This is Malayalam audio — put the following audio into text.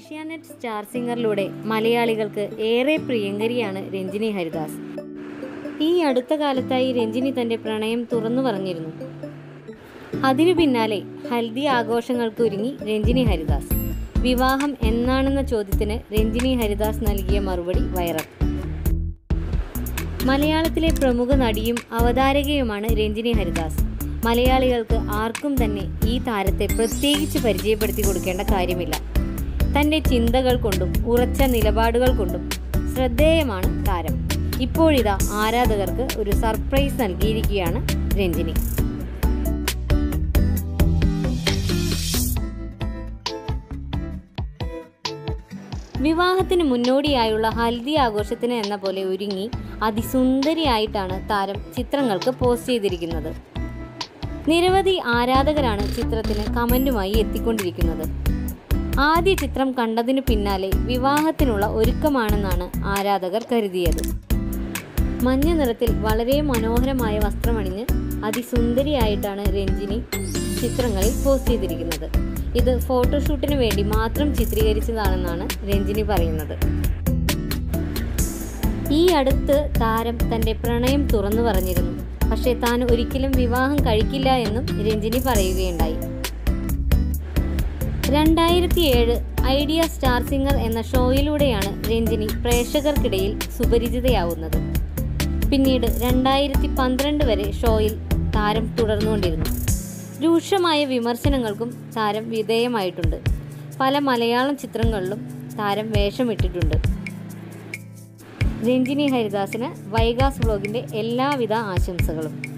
ഏഷ്യാനെറ്റ് സ്റ്റാർ സിംഗറിലൂടെ മലയാളികൾക്ക് ഏറെ പ്രിയങ്കരിയാണ് രഞ്ജിനി ഹരിദാസ് ഈ അടുത്ത കാലത്തായി രഞ്ജിനി തന്റെ പ്രണയം തുറന്നു പറഞ്ഞിരുന്നു അതിനു പിന്നാലെ ഹൽദി ആഘോഷങ്ങൾക്ക് ഒരുങ്ങി രഞ്ജിനി ഹരിദാസ് വിവാഹം എന്നാണെന്ന ചോദ്യത്തിന് രഞ്ജിനി ഹരിദാസ് നൽകിയ മറുപടി വൈറൽ മലയാളത്തിലെ പ്രമുഖ നടിയും അവതാരകയുമാണ് രഞ്ജിനി ഹരിദാസ് മലയാളികൾക്ക് ആർക്കും തന്നെ ഈ താരത്തെ പ്രത്യേകിച്ച് പരിചയപ്പെടുത്തി കൊടുക്കേണ്ട കാര്യമില്ല തൻ്റെ ചിന്തകൾ കൊണ്ടും ഉറച്ച നിലപാടുകൾ കൊണ്ടും ശ്രദ്ധേയമാണ് താരം ഇപ്പോഴിതാ ആരാധകർക്ക് ഒരു സർപ്രൈസ് നൽകിയിരിക്കുകയാണ് രഞ്ജിനി വിവാഹത്തിന് മുന്നോടിയായുള്ള ഹൽദി ആഘോഷത്തിന് എന്ന പോലെ ഒരുങ്ങി അതിസുന്ദരിയായിട്ടാണ് താരം ചിത്രങ്ങൾക്ക് പോസ്റ്റ് ചെയ്തിരിക്കുന്നത് നിരവധി ആരാധകരാണ് ചിത്രത്തിന് കമന്റുമായി എത്തിക്കൊണ്ടിരിക്കുന്നത് ആദ്യ ചിത്രം കണ്ടതിനു പിന്നാലെ വിവാഹത്തിനുള്ള ഒരുക്കമാണെന്നാണ് ആരാധകർ കരുതിയത് മഞ്ഞ നിറത്തിൽ വളരെ മനോഹരമായ വസ്ത്രമണിഞ്ഞ് അതിസുന്ദരിയായിട്ടാണ് രഞ്ജിനി ചിത്രങ്ങളിൽ പോസ്റ്റ് ചെയ്തിരിക്കുന്നത് ഇത് ഫോട്ടോഷൂട്ടിന് വേണ്ടി മാത്രം ചിത്രീകരിച്ചതാണെന്നാണ് രഞ്ജിനി പറയുന്നത് ഈ അടുത്ത് താരം തന്റെ പ്രണയം തുറന്നു പറഞ്ഞിരുന്നു പക്ഷേ താൻ ഒരിക്കലും വിവാഹം കഴിക്കില്ല എന്നും രഞ്ജിനി പറയുകയുണ്ടായി രണ്ടായിരത്തി ഏഴ് ഐഡിയ സ്റ്റാർ സിംഗർ എന്ന ഷോയിലൂടെയാണ് രഞ്ജിനി പ്രേക്ഷകർക്കിടയിൽ സുപരിചിതയാവുന്നത് പിന്നീട് രണ്ടായിരത്തി പന്ത്രണ്ട് വരെ ഷോയിൽ താരം തുടർന്നുകൊണ്ടിരുന്നു രൂക്ഷമായ വിമർശനങ്ങൾക്കും താരം വിധേയമായിട്ടുണ്ട് പല മലയാളം ചിത്രങ്ങളിലും താരം വേഷമിട്ടിട്ടുണ്ട് രഞ്ജിനി ഹരിദാസിന് വൈകാസ് വ്ലോഗിൻ്റെ എല്ലാവിധ ആശംസകളും